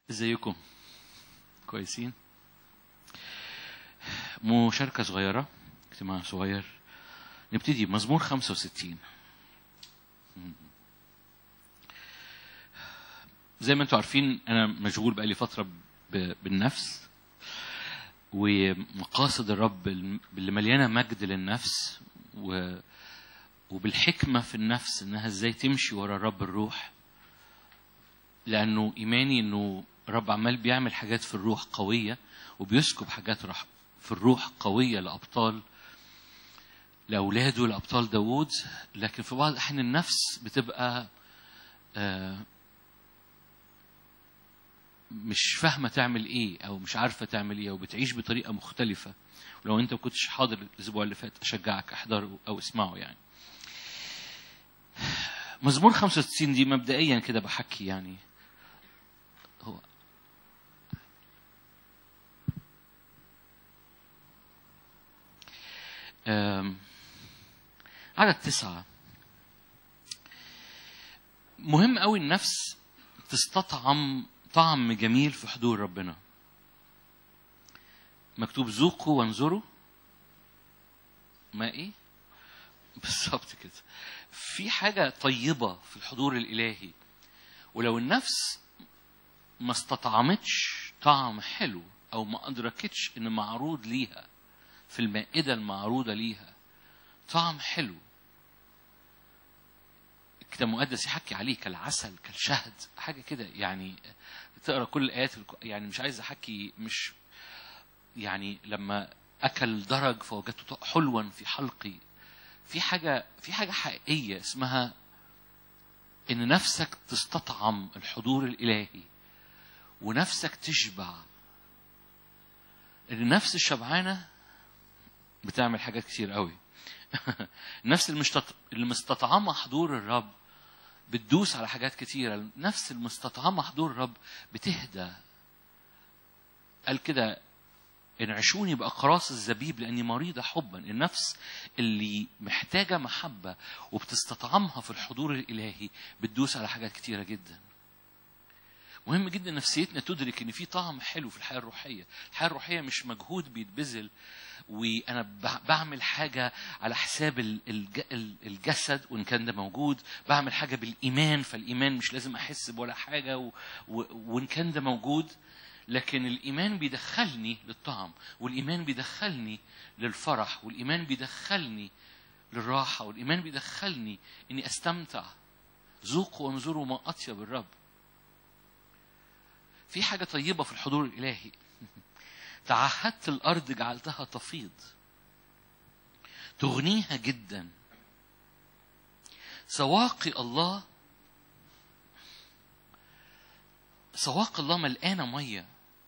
ازيكم كويسين مشاركة صغيرة اجتماع صغير نبتدي مزمور 65 زي ما انتم عارفين انا مشغول بقالي فترة ب- بالنفس ومقاصد الرب اللي مليانة مجد للنفس و وبالحكمة في النفس انها ازاي تمشي ورا الرب الروح لانه ايماني انه الرب عمال بيعمل حاجات في الروح قويه وبيسكب حاجات رح في الروح قويه لابطال لاولاده لابطال داوود لكن في بعض الاحيان النفس بتبقى آه، مش فاهمه تعمل ايه او مش عارفه تعمل ايه وبتعيش بطريقه مختلفه ولو انت ما كنتش حاضر الاسبوع اللي فات اشجعك احضره او اسمعه يعني مزمور 65 دي مبدئيا كده بحكي يعني هو آم، عدد تسعة مهم قوي النفس تستطعم طعم جميل في حضور ربنا مكتوب ذوقوا وانظروا ما ايه بالظبط كده في حاجة طيبة في الحضور الإلهي ولو النفس ما استطعمتش طعم حلو أو ما أدركتش إن معروض ليها في المائدة المعروضة ليها طعم حلو الكتاب المقدس يحكي عليه كالعسل كالشهد حاجة كده يعني تقرا كل الآيات الك- يعني مش عايز أحكي مش يعني لما أكل درج فوجدته حلوا في حلقي في حاجة في حاجة حقيقية اسمها إن نفسك تستطعم الحضور الإلهي ونفسك تشبع إن النفس الشبعانة بتعمل حاجات كتير قوي النفس المشتط... اللي مستطعمة حضور الرب بتدوس على حاجات كتيرة النفس المستطعمة حضور الرب بتهدى قال كده انعشوني بأقراص الزبيب لأني مريضة حبا النفس اللي محتاجة محبة وبتستطعمها في الحضور الإلهي بتدوس على حاجات كتيرة جدا مهم جدا نفسيتنا تدرك ان في طعم حلو في الحياه الروحيه الحياه الروحيه مش مجهود بيتبذل وانا ب- بعمل حاجه على حساب ال- الج- ال- الجسد وان كان ده موجود بعمل حاجه بالايمان فالايمان مش لازم احس بولا حاجه و- و- وان كان ده موجود لكن الايمان بيدخلني للطعم والايمان بيدخلني للفرح والايمان بيدخلني للراحه والايمان بيدخلني اني استمتع ذوقوا وانظروا ما اطيب الرب في حاجة طيبة في الحضور الإلهي تعهدت الأرض جعلتها تفيض تغنيها جدا سواقي الله سواق الله ملقانة مية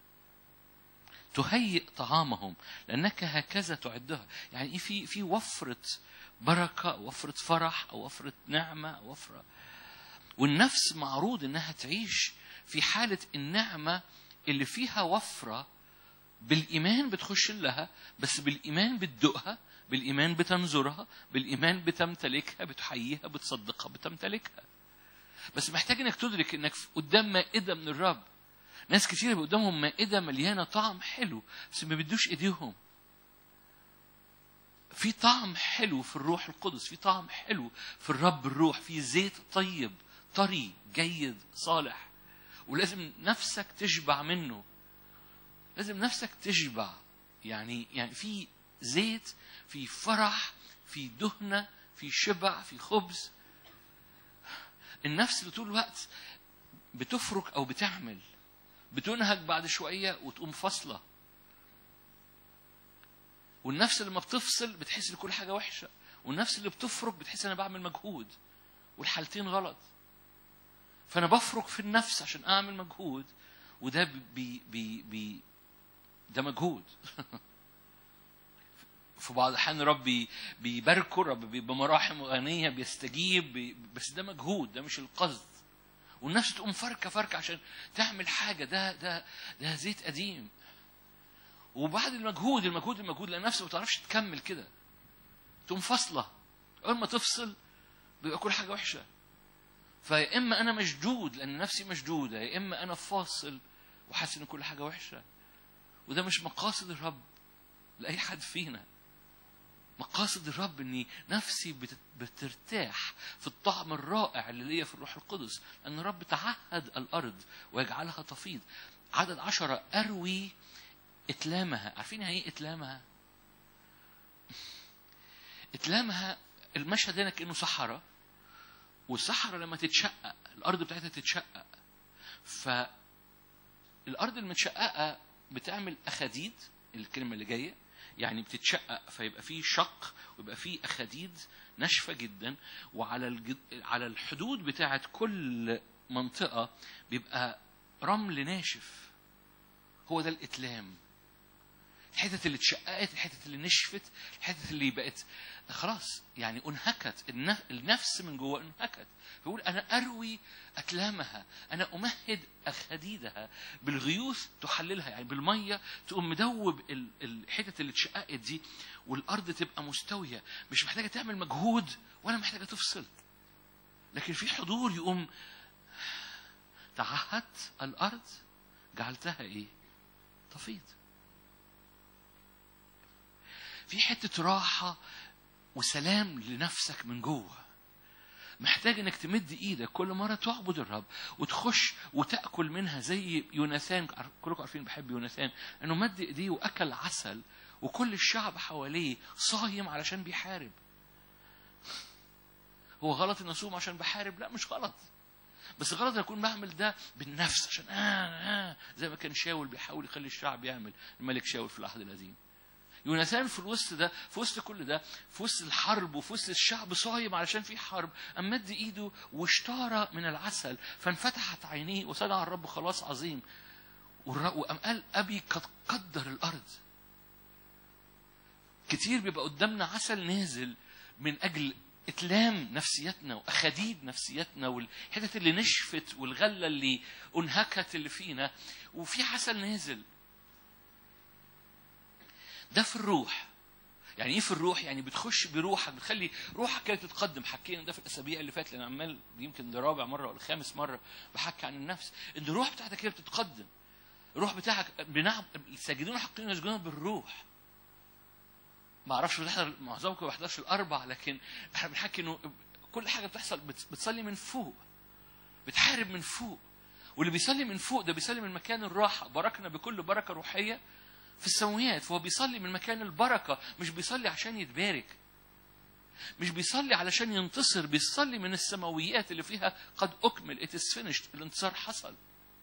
تهيئ طعامهم لأنك هكذا تعدها يعني إيه في في وفرة بركة أو وفرة فرح أو وفرة نعمة أو وفرة والنفس معروض انها تعيش في حالة النعمة اللي فيها وفرة بالإيمان بتخش لها بس بالإيمان بتدوقها بالإيمان بتنظرها بالإيمان بتمتلكها بتحييها بتصدقها بتمتلكها بس محتاج انك تدرك انك قدام مائدة من الرب ناس كتير بيبقى قدامهم مائدة مليانة طعم حلو بس ما بيدوش ايديهم في طعم حلو في الروح القدس في طعم حلو في الرب الروح في زيت طيب طري جيد صالح ولازم نفسك تشبع منه لازم نفسك تشبع يعني يعني في زيت في فرح في دهنة في شبع في خبز النفس اللي طول الوقت بتفرك او بتعمل بتنهج بعد شوية وتقوم فاصلة والنفس اللي لما بتفصل بتحس ان كل حاجة وحشة والنفس اللي بتفرك بتحس ان انا بعمل مجهود والحالتين غلط فانا بفرك في النفس عشان اعمل مجهود وده بي بي بي ده مجهود في بعض الاحيان رب بي- بيباركه رب بي- بمراحم غنيه بيستجيب بي بس ده مجهود ده مش القصد والنفس تقوم فركه فركه عشان تعمل حاجه ده ده ده زيت قديم وبعد المجهود المجهود المجهود لان النفس ما بتعرفش تكمل كده تقوم فاصله اول ما تفصل بيبقى كل حاجه وحشه فيا اما انا مشدود لان نفسي مشدوده يا اما انا فاصل وحاسس ان كل حاجه وحشه وده مش مقاصد الرب لاي حد فينا مقاصد الرب اني نفسي بت- بترتاح في الطعم الرائع اللي ليا في الروح القدس ان الرب تعهد الارض ويجعلها تفيض عدد عشرة اروي اتلامها عارفين يعني ايه اتلامها اتلامها المشهد هنا كانه صحراء والصحراء لما تتشقق الارض بتاعتها تتشقق فالارض المتشققه بتعمل اخاديد الكلمه اللي جايه يعني بتتشقق فيبقى فيه شق ويبقى فيه اخاديد ناشفه جدا وعلى الجد... على الحدود بتاعه كل منطقه بيبقى رمل ناشف هو ده الاتلام الحتت اللي اتشققت الحتت اللي نشفت الحتت اللي بقت خلاص يعني انهكت النف- النفس من جوه انهكت فيقول انا اروي اتلامها انا امهد اخاديدها بالغيوث تحللها يعني بالميه تقوم مدوب ال- الحتت اللي اتشققت دي والارض تبقى مستويه مش محتاجه تعمل مجهود ولا محتاجه تفصل لكن في حضور يقوم تعهدت الارض جعلتها ايه تفيض في حتة راحة وسلام لنفسك من جوه محتاج انك تمد ايدك كل مرة تعبد الرب وتخش وتأكل منها زي يوناثان كلكم عارفين بحب يوناثان انه مد ايديه واكل عسل وكل الشعب حواليه صايم علشان بيحارب هو غلط ان اصوم عشان بحارب لا مش غلط بس غلط ان اكون بعمل ده بالنفس عشان آه آه زي ما كان شاول بيحاول يخلي الشعب يعمل الملك شاول في العهد القديم يوناثان في الوسط ده في وسط كل ده في وسط الحرب وفي وسط الشعب صايم علشان في حرب أم مد ايده واشترى من العسل فانفتحت عينيه وصنع الرب خلاص عظيم والر- وقام قال ابي قد قدر الارض كتير بيبقى قدامنا عسل نازل من اجل اتلام نفسيتنا واخاديد نفسيتنا والحتت اللي نشفت والغله اللي انهكت اللي فينا وفي عسل نازل ده في الروح يعني ايه في الروح يعني بتخش بروحك بتخلي روحك كده تتقدم حكينا ده في الاسابيع اللي فاتت لان عمال دي يمكن ده رابع مره ولا خامس مره بحكي عن النفس ان الروح بتاعتك كده بتتقدم الروح بتاعك بنعم الساجدون حقين يسجدون بالروح ما اعرفش بتحضر معظمكم ما بيحضرش الاربع لكن احنا بنحكي انه كل حاجه بتحصل بت- بتصلي من فوق بتحارب من فوق واللي بيصلي من فوق ده بيصلي من مكان الراحه باركنا بكل بركه روحيه في السماويات فهو بيصلي من مكان البركه مش بيصلي عشان يتبارك مش بيصلي علشان ينتصر بيصلي من السماويات اللي فيها قد اكمل it is finished الانتصار حصل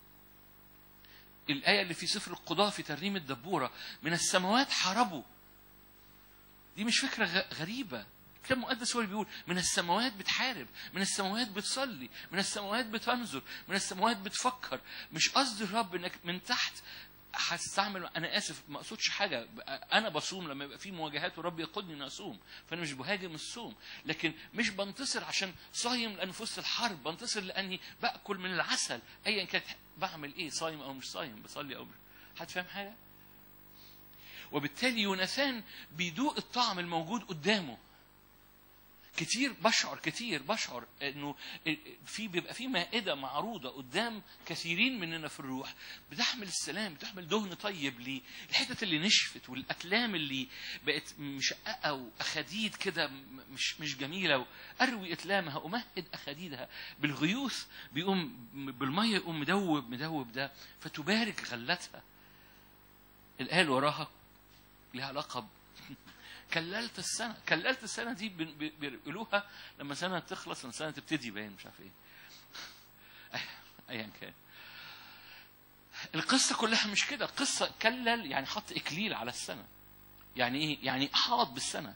الآية اللي في سفر القضاء في ترنيم الدبورة من السماوات حاربوا دي مش فكرة غ- غريبة الكتاب المقدس هو اللي بيقول من السماوات بتحارب من السماوات بتصلي من السماوات بتنظر من السماوات بتفكر مش قصد الرب انك من تحت هستعمل انا اسف ما اقصدش حاجه انا بصوم لما يبقى في مواجهات والرب يقودني اني اصوم فانا مش بهاجم الصوم لكن مش بنتصر عشان صايم لان في وسط الحرب بنتصر لاني باكل من العسل ايا كانت بعمل ايه صايم او مش صايم بصلي او مش حد فاهم حاجه وبالتالي يوناثان بيدوق الطعم الموجود قدامه كتير بشعر كتير بشعر انه في بيبقى في مائده معروضه قدام كثيرين مننا في الروح بتحمل السلام بتحمل دهن طيب للحتت اللي نشفت والاتلام اللي بقت مشققه واخاديد كده م- مش مش جميله اروي اتلامها امهد اخاديدها بالغيوث بيقوم بالميه يقوم مدوب مدوب ده فتبارك غلتها الايه اللي وراها لها علاقه ب- كللت السنه كللت السنه دي بن- بي- بيقولوها لما سنه تخلص لما سنه تبتدي باين مش عارف ايه أي- ايا كان القصه كلها مش كده قصه كلل يعني حط اكليل على السنه يعني ايه يعني احاط بالسنه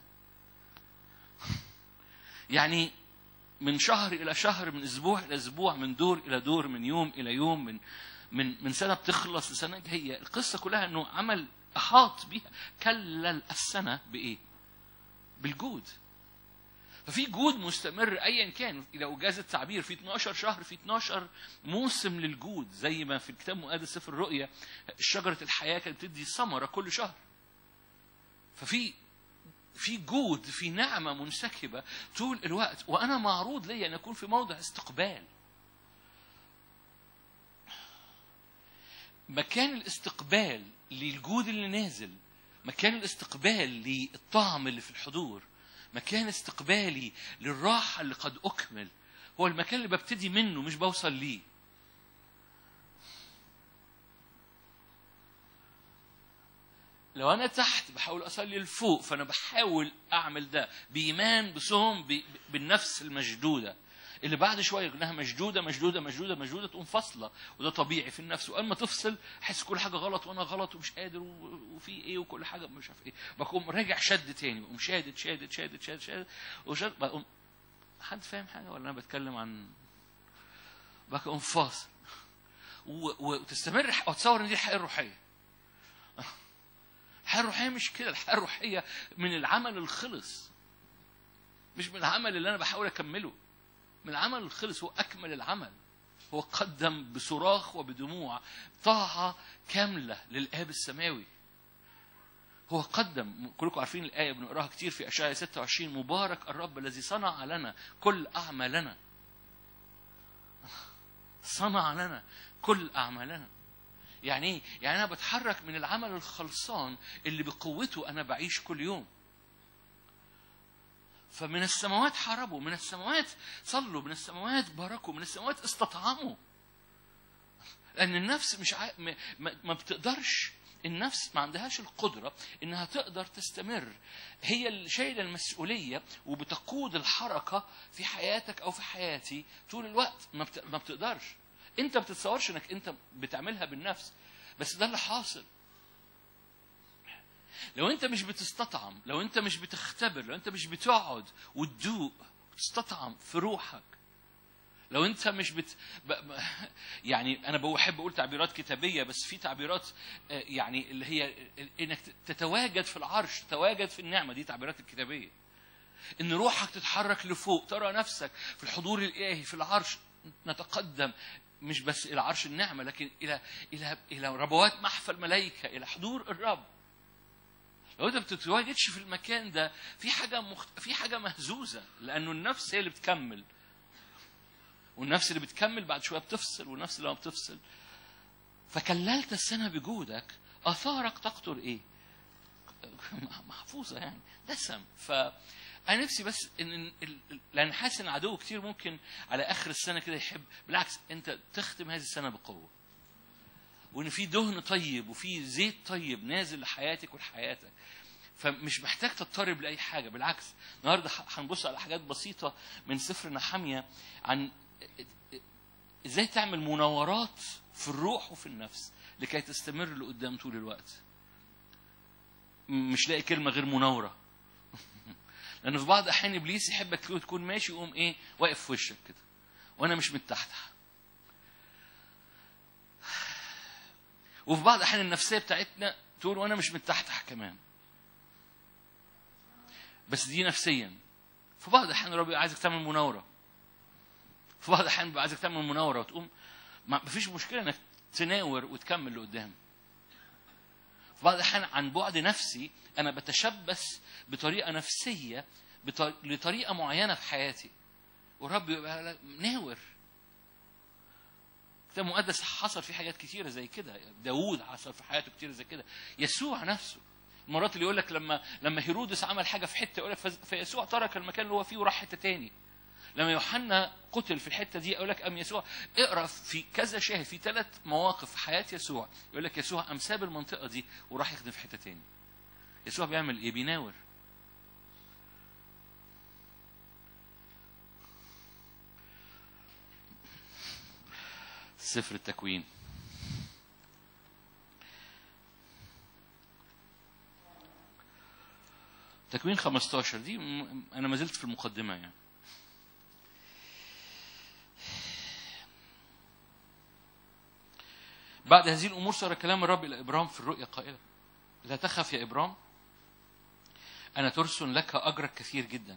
يعني من شهر الى شهر من اسبوع الى اسبوع من دور الى دور من يوم الى يوم من من من سنه بتخلص لسنه جايه القصه كلها انه عمل احاط بيها كلل السنه بايه بالجود ففي جود مستمر ايا كان لو جاز التعبير في 12 شهر في 12 موسم للجود زي ما في الكتاب المقدس سفر الرؤيا شجره الحياه كانت بتدي ثمره كل شهر ففي في جود في نعمه منسكبه طول الوقت وانا معروض لي ان اكون في موضع استقبال مكان الاستقبال للجود اللي نازل مكان الاستقبال للطعم اللي في الحضور مكان استقبالي للراحة اللي قد أكمل هو المكان اللي ببتدي منه مش بوصل ليه لو انا تحت بحاول اصلي لفوق فانا بحاول اعمل ده بايمان بصوم ب- بالنفس المشدوده اللي بعد شويه انها مشدوده مشدوده مشدوده مشدوده تقوم فاصله وده طبيعي في النفس واما تفصل احس كل حاجه غلط وانا غلط ومش قادر و- وفي ايه وكل حاجه مش عارف ايه بقوم راجع شد تاني بقوم شادد شادد شادد شادد شادد وشد بقوم حد فاهم حاجه ولا انا بتكلم عن بقوم فاصل و- وتستمر وتصور ان دي الحياه الروحيه الحياة الروحية مش كده الحياة الروحية من العمل الخلص مش من العمل اللي أنا بحاول أكمله من العمل الخلص هو أكمل العمل هو قدم بصراخ وبدموع طاعة كاملة للآب السماوي هو قدم كلكم عارفين الآية بنقراها كتير في أشعياء 26 مبارك الرب الذي صنع لنا كل أعمالنا صنع لنا كل أعمالنا يعني ايه؟ يعني انا بتحرك من العمل الخلصان اللي بقوته انا بعيش كل يوم. فمن السماوات حاربوا، من السماوات صلوا، من السماوات باركوا، من السماوات استطعموا. لأن النفس مش عا... ما... ما ما بتقدرش النفس ما عندهاش القدرة إنها تقدر تستمر هي اللي شايلة المسؤولية وبتقود الحركة في حياتك أو في حياتي طول الوقت ما, بت... ما بتقدرش أنت ما بتتصورش إنك أنت بتعملها بالنفس بس ده اللي حاصل لو أنت مش بتستطعم لو أنت مش بتختبر لو أنت مش بتقعد وتدوق وتستطعم في روحك لو انت مش بت ب... ب... يعني انا بحب اقول تعبيرات كتابيه بس في تعبيرات آه، يعني اللي هي انك تتواجد في العرش تتواجد في النعمه دي تعبيرات الكتابيه ان روحك تتحرك لفوق ترى نفسك في الحضور الالهي في العرش نتقدم مش بس الى عرش النعمه لكن الى الى الى ربوات محفى الملائكه الى حضور الرب لو انت ما بتتواجدش في المكان ده في حاجه مخت... في حاجه مهزوزه لانه النفس هي اللي بتكمل والنفس اللي بتكمل بعد شويه بتفصل والنفس اللي ما بتفصل فكللت السنه بجودك اثارك تقطر ايه؟ محفوظه يعني دسم ف انا نفسي بس ان ال- ال- لان حاسس ان العدو كتير ممكن على اخر السنه كده يحب بالعكس انت تختم هذه السنه بقوه وان في دهن طيب وفي زيت طيب نازل لحياتك ولحياتك فمش محتاج تضطرب لاي حاجه بالعكس النهارده ح- هنبص على حاجات بسيطه من سفر نحاميه عن ازاي تعمل مناورات في الروح وفي النفس لكي تستمر لقدام طول الوقت م- مش لاقي كلمه غير مناوره لان في بعض الاحيان ابليس يحبك تكون ماشي يقوم ايه واقف في وشك كده وانا مش متحتح وفي بعض الاحيان النفسيه بتاعتنا تقول وانا مش متحتح كمان بس دي نفسيا في بعض الاحيان الرب عايزك تعمل مناوره في بعض الاحيان بيبقى عايزك تعمل مناوره وتقوم ما فيش مشكله انك تناور وتكمل لقدام في بعض الاحيان عن بعد نفسي انا بتشبث بطريقه نفسيه بط- لطريقه معينه في حياتي والرب يبقى لا- ناور الكتاب المقدس حصل فيه حاجات كتيره زي كده داوود حصل في حياته كتير زي كده يسوع نفسه المرات اللي يقول لك لما لما هيرودس عمل حاجه في حته يقول لك فز- فيسوع ترك المكان اللي هو فيه وراح حته تاني لما يوحنا قتل في الحته دي اقول لك ام يسوع اقرا في كذا شاهد في ثلاث مواقف في حياه يسوع يقول لك يسوع قام ساب المنطقه دي وراح يخدم في حته تاني يسوع بيعمل ايه بيناور سفر التكوين تكوين 15 دي م- انا ما زلت في المقدمه يعني بعد هذه الامور صار كلام الرب الى ابرام في الرؤيا قائلا لا تخف يا ابرام انا ترسل لك اجرك كثير جدا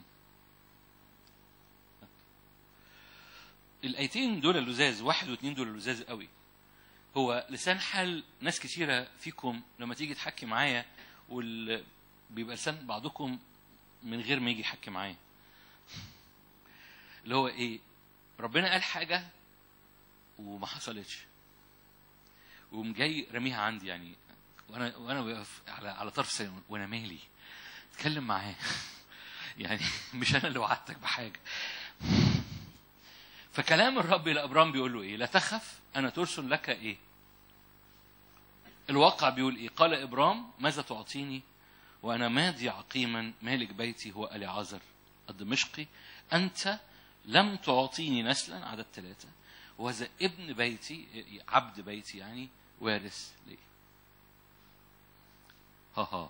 الايتين دول اللزاز واحد واثنين دول اللزاز قوي هو لسان حال ناس كتيرة فيكم لما تيجي تحكي معايا وال... بيبقى لسان بعضكم من غير ما يجي يحكي معايا اللي هو ايه ربنا قال حاجة وما حصلتش وقوم جاي راميها عندي يعني وانا وانا واقف على على طرف سلم وانا مالي اتكلم معاه يعني مش انا اللي وعدتك بحاجه فكلام الرب الى ابرام بيقول له ايه لا تخف انا ترسل لك ايه الواقع بيقول ايه قال ابرام ماذا تعطيني وانا ماضي عقيما مالك بيتي هو اليعازر الدمشقي انت لم تعطيني نسلا عدد ثلاثه وهذا ابن بيتي عبد بيتي يعني وارث لي ها ها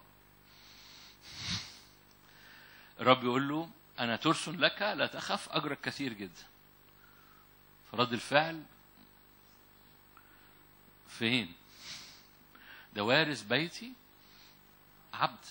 الرب يقول له انا ترس لك لا تخف اجرك كثير جدا فرد الفعل فين ده وارث بيتي عبد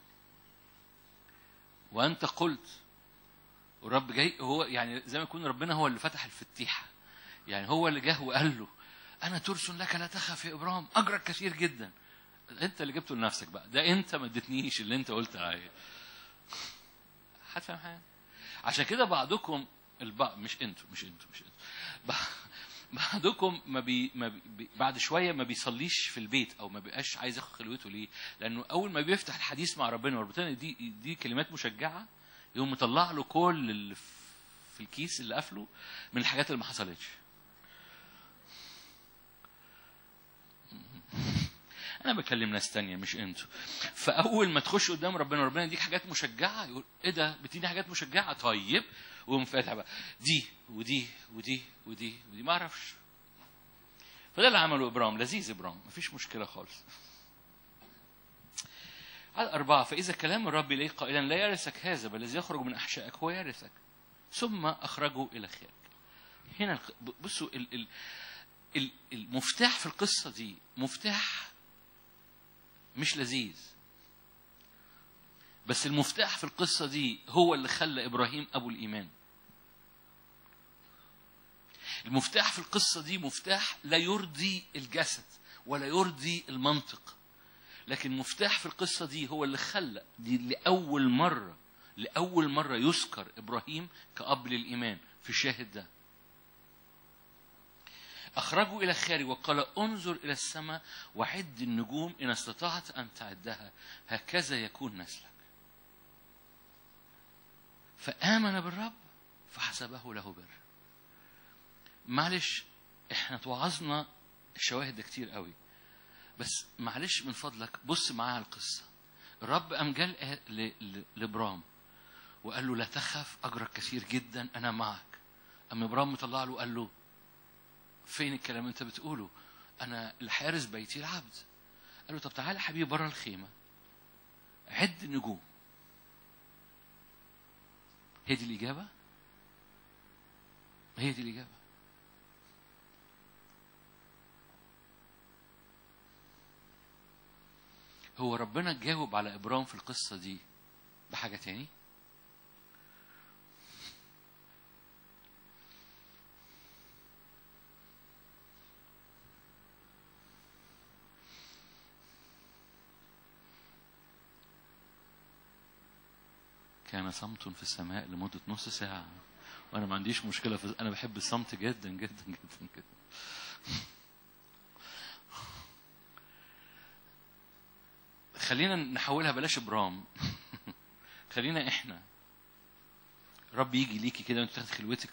وانت قلت والرب جاي هو يعني زي ما يكون ربنا هو اللي فتح الفتيحه يعني هو اللي جه وقال له انا ترس لك لا تخف يا ابرام اجرك كثير جدا انت اللي جبته لنفسك بقى ده انت ما اديتنيش اللي انت قلت عليه هتفهم حاجه عشان كده بعضكم البعض مش انتوا مش انتوا مش انتوا بعضكم ما بي ما بي بعد شويه ما بيصليش في البيت او ما بيبقاش عايز ياخد خلوته ليه؟ لانه اول ما بيفتح الحديث مع ربنا وربنا دي دي كلمات مشجعه يقوم مطلع له كل اللي في الكيس اللي قافله من الحاجات اللي ما حصلتش. انا بكلم ناس تانية مش انتوا فاول ما تخش قدام ربنا ربنا يديك حاجات مشجعه يقول ايه ده بتديني حاجات مشجعه طيب ويقوم فاتح بقى دي ودي ودي ودي ودي ما اعرفش فده اللي عمله ابرام لذيذ ابرام مفيش مشكله خالص على أربعة فإذا كلام الرب إليه قائلا لا يرثك هذا بل الذي يخرج من أحشائك هو يرثك ثم أخرجه إلى خارج هنا بصوا ال ال المفتاح في القصة دي مفتاح مش لذيذ بس المفتاح في القصة دي هو اللي خلى إبراهيم أبو الإيمان المفتاح في القصة دي مفتاح لا يرضي الجسد ولا يرضي المنطق لكن مفتاح في القصة دي هو اللي خلى دي لأول مرة لأول مرة يذكر إبراهيم كأب للإيمان في الشاهد ده أخرجوا إلى الخارج وقال انظر إلى السماء وعد النجوم إن استطعت أن تعدها هكذا يكون نسلك فآمن بالرب فحسبه له بر معلش احنا توعظنا الشواهد ده كتير قوي بس معلش من فضلك بص معايا على القصة الرب قام جال لابرام وقال له لا تخف أجرك كثير جدا أنا معك أم إبرام مطلع له وقال له فين الكلام اللي انت بتقوله انا الحارس بيتي العبد قال له طب تعالى حبيبي بره الخيمه عد النجوم هي دي الاجابه هي دي الاجابه هو ربنا جاوب على ابرام في القصه دي بحاجه تاني كان صمت في السماء لمدة نص ساعة وأنا ما عنديش مشكلة في أنا بحب الصمت جدا جدا جدا جدا خلينا نحولها بلاش برام خلينا احنا رب يجي ليكي كده وانت تاخد خلوتك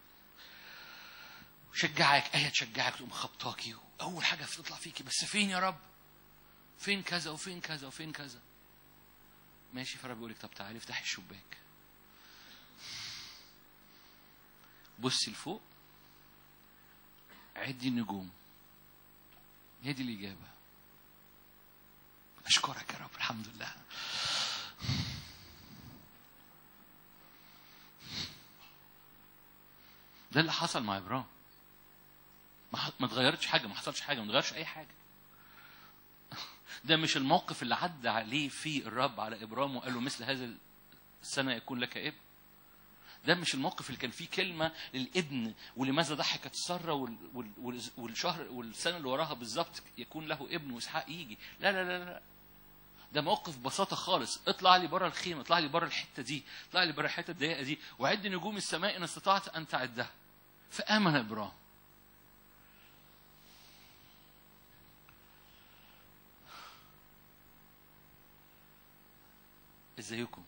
شجعك ايه تشجعك تقوم خبطاكي اول حاجه تطلع فيكي بس فين يا رب فين كذا وفين كذا وفين كذا ماشي فرب يقول لك طب تعالي افتحي الشباك بصي لفوق عدي النجوم هي دي الإجابة أشكرك يا رب الحمد لله ده اللي حصل مع إبراهيم ما اتغيرتش حاجة ما حصلش حاجة ما اتغيرش أي حاجة ده مش الموقف اللي عدى عليه فيه الرب على ابرام وقال له مثل هذا السنه يكون لك ابن ده مش الموقف اللي كان فيه كلمة للابن ولماذا ضحكت سارة والشهر والسنة اللي وراها بالظبط يكون له ابن وإسحاق يجي لا لا لا لا ده موقف ببساطة خالص اطلع لي بره الخيمة اطلع لي بره الحتة دي اطلع لي بره الحتة الضيقة دي وعد نجوم السماء إن استطعت أن تعدها فآمن إبراهيم ازيكم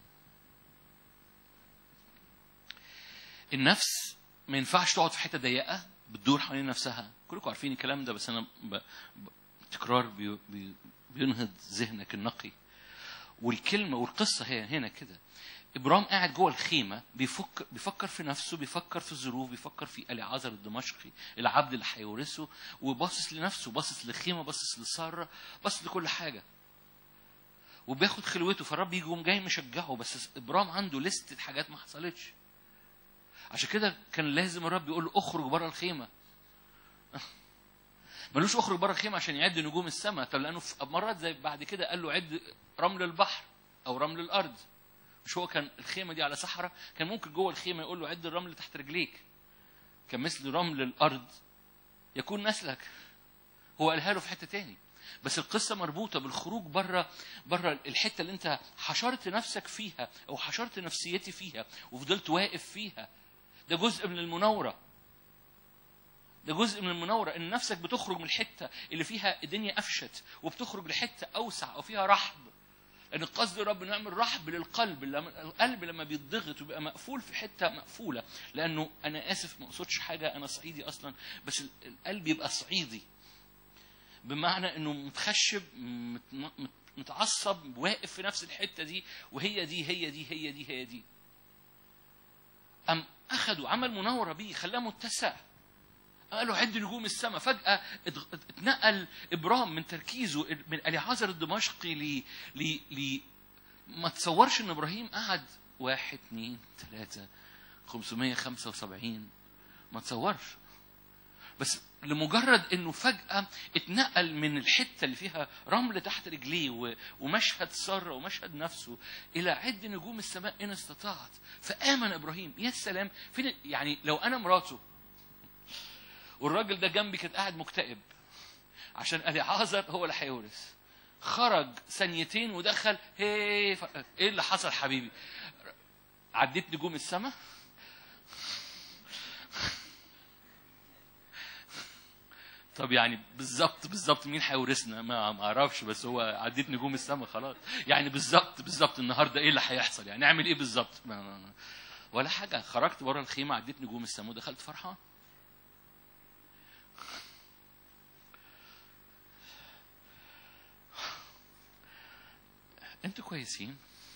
النفس ما ينفعش تقعد في حته ضيقه بتدور حوالين نفسها كلكم عارفين الكلام ده بس انا ب... ب... تكرار بي... بي... بينهض ذهنك النقي والكلمه والقصه هي هنا كده ابرام قاعد جوه الخيمه بيفكر بيفكر في نفسه بيفكر في الظروف بيفكر في اليعازر الدمشقي العبد اللي هيورثه وباصص لنفسه باصص للخيمه باصص لساره باصص لكل حاجه وبياخد خلوته فالرب يجي يقوم جاي مشجعه بس ابرام عنده لستة حاجات ما حصلتش عشان كده كان لازم الرب يقول له اخرج بره الخيمه ملوش اخرج بره الخيمه عشان يعد نجوم السماء طب لانه في مرات زي بعد كده قال له عد رمل البحر او رمل الارض مش هو كان الخيمه دي على صحراء كان ممكن جوه الخيمه يقول له عد الرمل تحت رجليك كان مثل رمل الارض يكون نسلك هو قالها له في حته تاني بس القصه مربوطه بالخروج بره بره الحته اللي انت حشرت نفسك فيها او حشرت نفسيتي فيها وفضلت واقف فيها ده جزء من المناوره ده جزء من المناوره ان نفسك بتخرج من الحته اللي فيها الدنيا قفشت وبتخرج لحته اوسع او فيها رحب لان قصد الرب انه يعمل رحب للقلب لما القلب لما بيتضغط ويبقى مقفول في حته مقفوله لانه انا اسف ما اقصدش حاجه انا صعيدي اصلا بس القلب يبقى صعيدي بمعنى انه متخشب متعصب واقف في نفس الحته دي وهي دي هي دي هي دي هي دي أم أخدوا عمل مناورة بيه خلاه متسع قالوا عد نجوم السماء فجأة اتنقل إبرام من تركيزه من اليعازر الدمشقي ل ل ل ما تصورش إن إبراهيم قعد واحد اتنين تلاتة 575 ما تصورش بس لمجرد انه فجأة اتنقل من الحتة اللي فيها رمل تحت رجليه ومشهد سارة ومشهد نفسه إلى عد نجوم السماء إن استطعت فآمن إبراهيم يا سلام فين يعني لو أنا مراته والراجل ده جنبي كان قاعد مكتئب عشان اليعازر هو اللي هيورث خرج ثانيتين ودخل هي ف... ايه اللي حصل حبيبي عديت نجوم السماء طب يعني بالظبط بالظبط مين هيورثنا ما ما اعرفش بس هو عديت نجوم السماء خلاص يعني بالظبط بالظبط النهارده ايه اللي هيحصل يعني نعمل ايه بالظبط ولا حاجه خرجت بره الخيمه عديت نجوم السماء ودخلت فرحان انتوا كويسين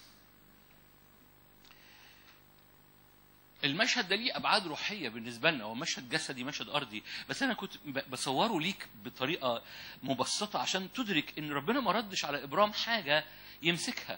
المشهد ده ليه ابعاد روحيه بالنسبه لنا هو مشهد جسدي مشهد ارضي بس انا كنت بصوره ليك بطريقه مبسطه عشان تدرك ان ربنا ما ردش على ابرام حاجه يمسكها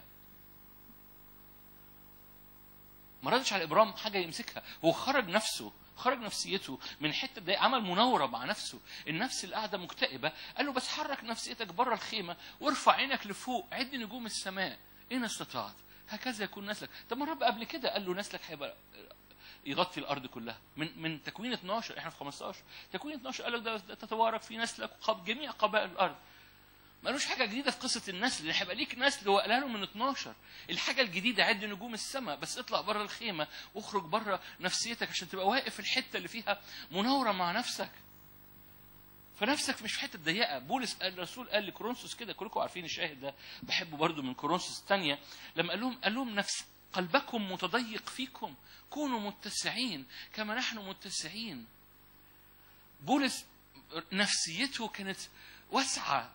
ما ردش على ابرام حاجه يمسكها هو خرج نفسه خرج نفسيته من حته ده عمل مناوره مع نفسه النفس اللي قاعده مكتئبه قال له بس حرك نفسيتك بره الخيمه وارفع عينك لفوق عد نجوم السماء ان استطعت هكذا يكون نسلك طب ما الرب قبل كده قال له نسلك هيبقى يغطي الارض كلها من من تكوين 12 احنا في 15 تكوين 12 قال لك ده تتوارك في نسلك جميع قبائل الارض ما قالوش حاجه جديده في قصه النسل اللي هيبقى ليك نسل هو قالها له من 12 الحاجه الجديده عد نجوم السماء بس اطلع بره الخيمه واخرج بره نفسيتك عشان تبقى واقف في الحته اللي فيها مناوره مع نفسك فنفسك مش في حته ضيقه بولس قال الرسول قال لكورنثوس كده كلكم عارفين الشاهد ده بحبه برضو من كورنثوس الثانيه لما قال لهم قال لهم نفس قلبكم متضيق فيكم كونوا متسعين كما نحن متسعين بولس نفسيته كانت واسعه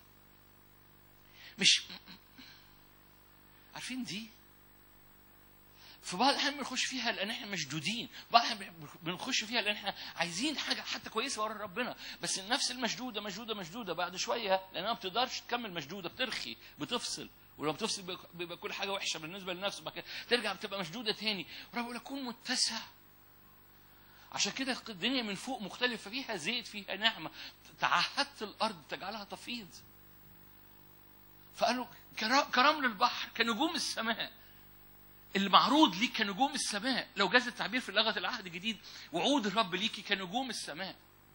مش عارفين دي في بعض الاحيان بنخش فيها لان احنا مشدودين بعض الاحيان بنخش فيها لان احنا عايزين حاجه حتى كويسه ورا ربنا بس النفس المشدوده مشدوده مشدوده بعد شويه لانها ما بتقدرش تكمل مشدوده بترخي بتفصل ولما بتفصل بيبقى كل حاجه وحشه بالنسبه للنفس بعد كده ترجع بتبقى مشدوده تاني ورب يقول لك كن متسع عشان كده الدنيا من فوق مختلفه فيها زيت فيها نعمه تعهدت الارض تجعلها تفيض فقالوا كرمل البحر كنجوم السماء المعروض ليك كنجوم السماء لو جاز التعبير في لغه العهد الجديد وعود الرب ليكي كنجوم السماء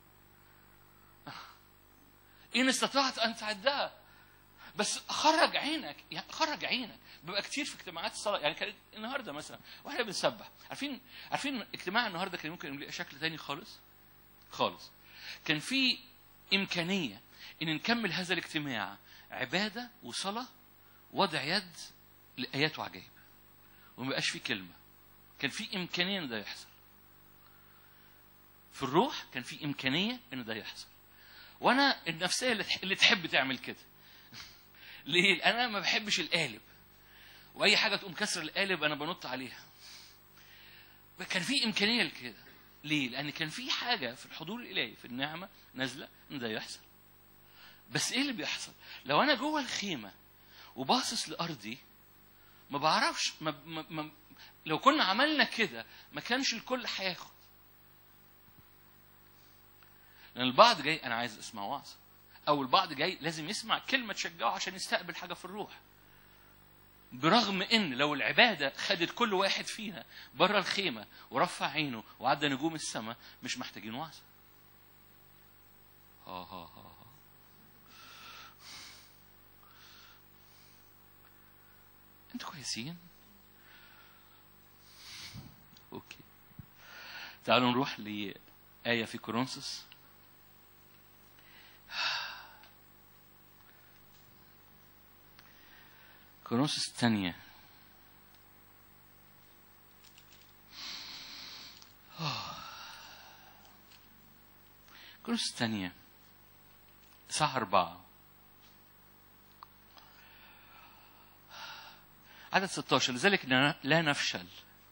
ان استطعت ان تعدها بس خرج عينك يعني خرج عينك بيبقى كتير في اجتماعات الصلاه يعني كان النهارده مثلا واحنا بنسبح عارفين عارفين اجتماع النهارده كان ممكن يبقى شكل تاني خالص خالص كان في امكانيه ان نكمل هذا الاجتماع عباده وصلاه وضع يد لآيات وعجائب وما بقاش فيه كلمة كان في إمكانية إن ده يحصل في الروح كان في إمكانية إن ده يحصل وأنا النفسية اللي تح- اللي تحب تعمل كده ليه؟ لأن أنا ما بحبش القالب وأي حاجة تقوم كسر القالب أنا بنط عليها كان في إمكانية لكده ليه؟ لأن كان في حاجة في الحضور الإلهي في النعمة نازلة إن ده يحصل بس إيه اللي بيحصل؟ لو أنا جوه الخيمة وباصص لأرضي ما بعرفش ما ما ما لو كنا عملنا كده ما كانش الكل هياخد لان البعض جاي انا عايز اسمع وعظ او البعض جاي لازم يسمع كلمه تشجعه عشان يستقبل حاجه في الروح برغم ان لو العباده خدت كل واحد فينا بره الخيمه ورفع عينه وعدى نجوم السماء مش محتاجين وعظ ها ها ها ها. انتوا كويسين اوكي تعالوا نروح لآية في كورنثوس كورنثوس الثانية كورنثوس الثانية ساعة أربعة عدد 16 لذلك لا- لا نفشل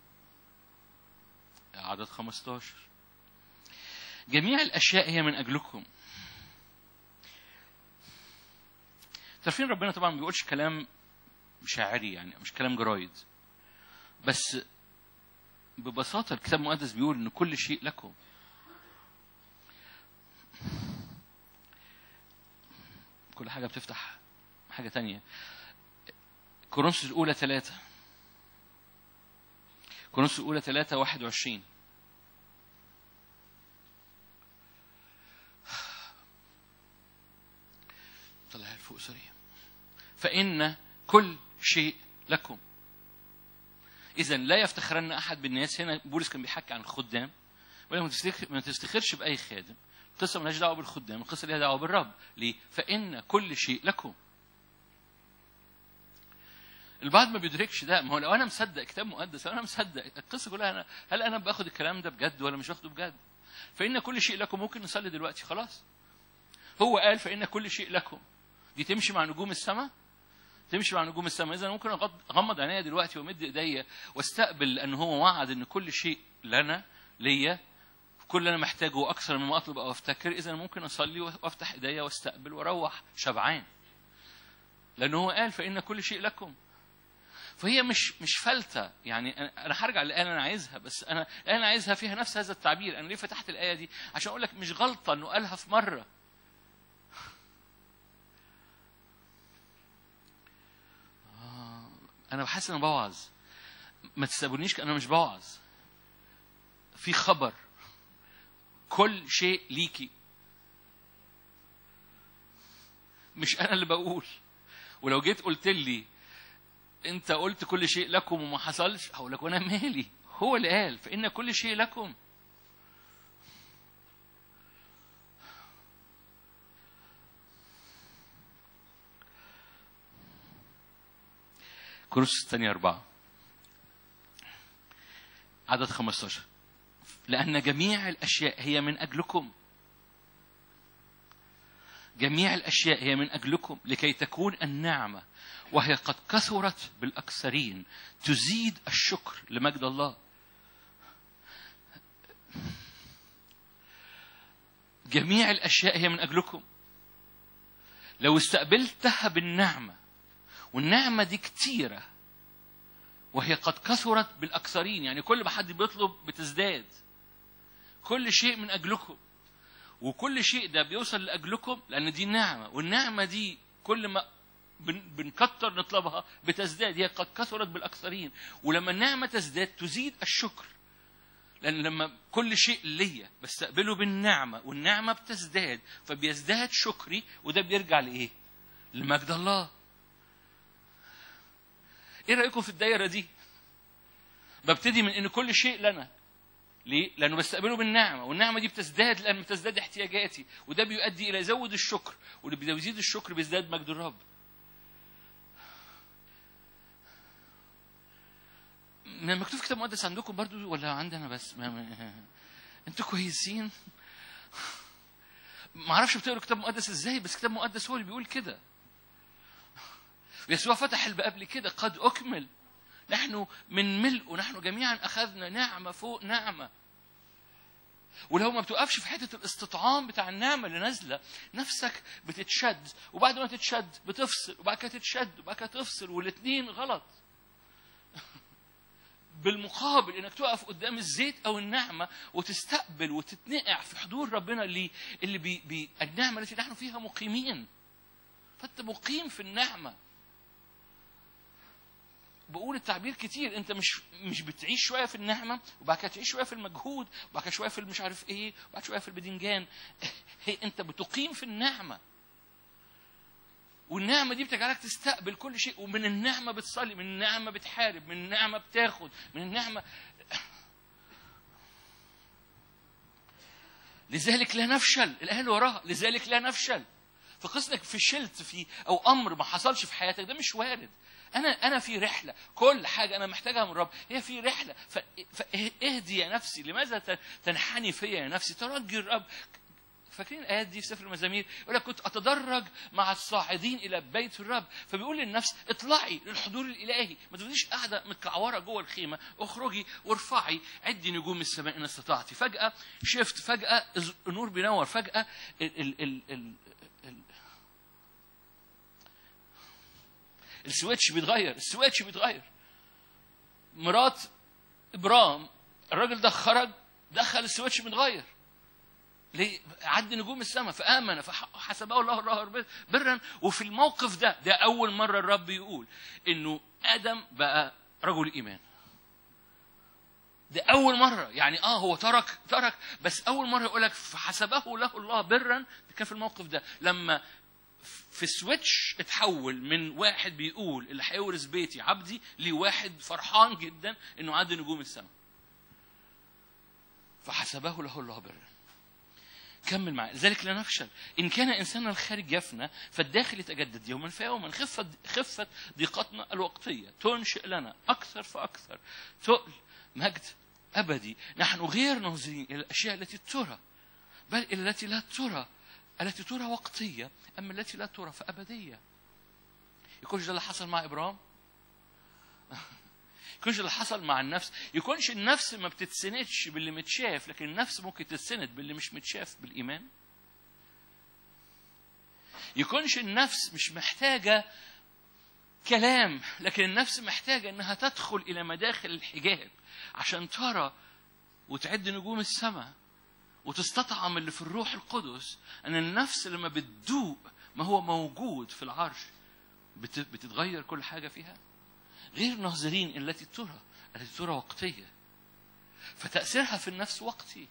عدد 15 جميع الأشياء هي من أجلكم تعرفين ربنا طبعا ما بيقولش كلام شاعري يعني مش كلام جرايد بس ببساطة الكتاب المقدس بيقول إن كل شيء لكم كل حاجة بتفتح حاجة تانية كورنثوس الأولى ثلاثة كورنثوس الأولى ثلاثة واحد وعشرين طلعها لفوق سوريا فإن كل شيء لكم إذا لا يفتخرن أحد بالناس هنا بولس كان بيحكي عن الخدام ولا ما تفتخر- ما تفتخرش بأي خادم القصة مالهاش دعوة بالخدام القصة ليها دعوة بالرب ليه؟ فإن كل شيء لكم البعض ما بيدركش ده ما هو لو انا مصدق كتاب مقدس لو انا مصدق القصه كلها انا هل انا باخد الكلام ده بجد ولا مش باخده بجد فان كل شيء لكم ممكن نصلي دلوقتي خلاص هو قال فان كل شيء لكم دي تمشي مع نجوم السماء تمشي مع نجوم السماء اذا ممكن أغض- اغمض عينيا دلوقتي وامد ايديا واستقبل لان هو وعد ان كل شيء لنا ليا كل اللي انا محتاجه اكثر مما اطلب او افتكر اذا ممكن اصلي وافتح ايديا واستقبل واروح شبعان لانه هو قال فان كل شيء لكم فهي مش مش فلتة يعني أنا- انا هرجع للآية اللي انا عايزها بس انا الآية اللي انا عايزها فيها نفس هذا التعبير انا ليه فتحت الآية دي عشان اقول لك مش غلطة انه قالها في مرة آه، انا بحس ان انا بوعظ ما تستقبلنيش انا مش بوعظ في خبر كل شيء ليكي مش انا اللي بقول ولو جيت قلت لي انت قلت كل شيء لكم وما حصلش هقول لك وانا مالي هو اللي قال فان كل شيء لكم كورنثوس الثانية أربعة عدد 15 لأن جميع الأشياء هي من أجلكم جميع الأشياء هي من أجلكم لكي تكون النعمة وهي قد كثرت بالأكثرين تزيد الشكر لمجد الله جميع الأشياء هي من أجلكم لو استقبلتها بالنعمة والنعمة دي كتيرة وهي قد كثرت بالأكثرين يعني كل ما حد بيطلب بتزداد كل شيء من أجلكم وكل شيء ده بيوصل لأجلكم لأن دي نعمة والنعمة دي كل ما بن- بنكتر نطلبها بتزداد هي قد كثرت بالأكثرين ولما النعمة تزداد تزيد الشكر لأن لما كل شيء ليا بستقبله بالنعمة والنعمة بتزداد فبيزداد شكري وده بيرجع لإيه؟ لمجد الله ايه رايكم في الدايره دي ببتدي من ان كل شيء لنا ليه لانه بستقبله بالنعمه والنعمه دي بتزداد لان بتزداد احتياجاتي وده بيؤدي الى يزود الشكر واللي بيزيد الشكر بيزداد مجد الرب ما مكتوب في كتاب مقدس عندكم برضو ولا عندنا بس ما ما انتوا كويسين ما اعرفش بتقروا كتاب مقدس ازاي بس كتاب مقدس هو اللي بيقول كده يسوع فتح الباب لكده قد اكمل نحن من ملء نحن جميعا اخذنا نعمه فوق نعمه ولو ما بتوقفش في حته الاستطعام بتاع النعمه اللي نازله نفسك بتتشد وبعد ما تتشد بتفصل وبعد كده تتشد وبعد كده تفصل والاثنين غلط بالمقابل انك تقف قدام الزيت او النعمه وتستقبل وتتنقع في حضور ربنا اللي اللي بي بي النعمه التي نحن فيها مقيمين فانت مقيم في النعمه بقول التعبير كتير انت مش مش بتعيش شويه في النعمه وبعد كده تعيش شويه في المجهود وبعد كده شويه في مش عارف ايه وبعد شويه في البدنجان هي انت بتقيم في النعمه والنعمه دي بتجعلك تستقبل كل شيء ومن النعمه بتصلي من النعمه بتحارب من النعمه بتاخد من النعمه لذلك لا نفشل الايه اللي وراها لذلك لا نفشل في قصتك فشلت في او امر ما حصلش في حياتك ده مش وارد انا انا في رحله كل حاجه انا محتاجها من الرب هي في رحله ف- فاهدي يا نفسي لماذا ت- تنحني فيا يا نفسي ترجي الرب فاكرين الايات دي في سفر المزامير يقول لك كنت اتدرج مع الصاعدين الى بيت الرب فبيقول للنفس اطلعي للحضور الالهي ما تفضليش قاعده متكعوره جوه الخيمه اخرجي وارفعي عدي نجوم السماء ان استطعتي فجاه شفت فجاه النور بينور فجاه ال ال ال ال ال السويتش بيتغير السويتش بيتغير مرات ابرام الراجل ده خرج دخل السويتش متغير ليه؟ عد نجوم السماء فآمن فحسبه الله الله برا وفي الموقف ده ده أول مرة الرب يقول إنه آدم بقى رجل إيمان. ده أول مرة يعني آه هو ترك ترك بس أول مرة يقول لك فحسبه له الله برا ده كان في الموقف ده لما في سويتش اتحول من واحد بيقول اللي هيورث بيتي عبدي لواحد فرحان جدا انه عد نجوم السماء. فحسبه له الله برا. كمل معي لذلك لا نفشل إن كان إنساننا الخارج يفنى فالداخل يتجدد يوما فيوما خفت خفت ضيقتنا الوقتية تنشئ لنا أكثر فأكثر تقل مجد أبدي نحن غير ناظرين إلى الأشياء التي ترى بل إلى التي لا ترى التي ترى وقتية أما التي لا ترى فأبدية يكونش ده اللي حصل مع إبراهيم يكونش اللي حصل مع النفس يكونش النفس ما بتتسندش باللي متشاف لكن النفس ممكن تتسند باللي مش متشاف بالإيمان يكونش النفس مش محتاجة كلام لكن النفس محتاجة انها تدخل الى مداخل الحجاب عشان ترى وتعد نجوم السماء وتستطعم اللي في الروح القدس ان النفس لما بتدوق ما هو موجود في العرش بت- بتتغير كل حاجة فيها غير ناظرين التي ترى التي ترى وقتية فتأثيرها في النفس وقتي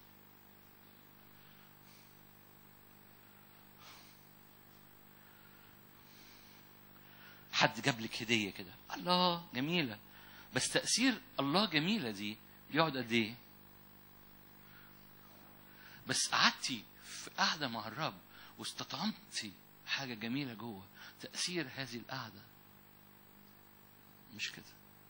حد جاب لك هدية كده الله جميلة بس تأثير الله جميلة دي بيقعد قد إيه؟ بس قعدتي في قعدة مع الرب واستطعمتي حاجة جميلة جوه تأثير هذه القعدة مش كده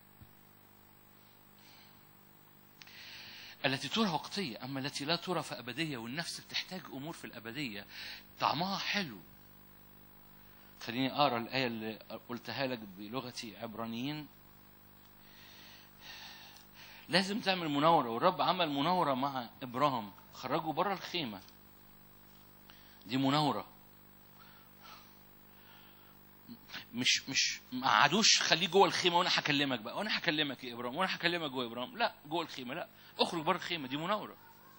التي ترى وقتية أما التي لا ترى فأبدية والنفس بتحتاج أمور في الأبدية طعمها حلو خليني أقرأ الآية اللي قلتها لك بلغتي عبرانيين لازم تعمل مناورة والرب عمل مناورة مع إبرام خرجوا بره الخيمة دي مناورة مش مش ما قعدوش خليه جوه الخيمه وانا هكلمك بقى وانا هكلمك يا ابراهيم وانا هكلمك جوه ابراهيم لا جوه الخيمه لا اخرج بره الخيمه دي مناوره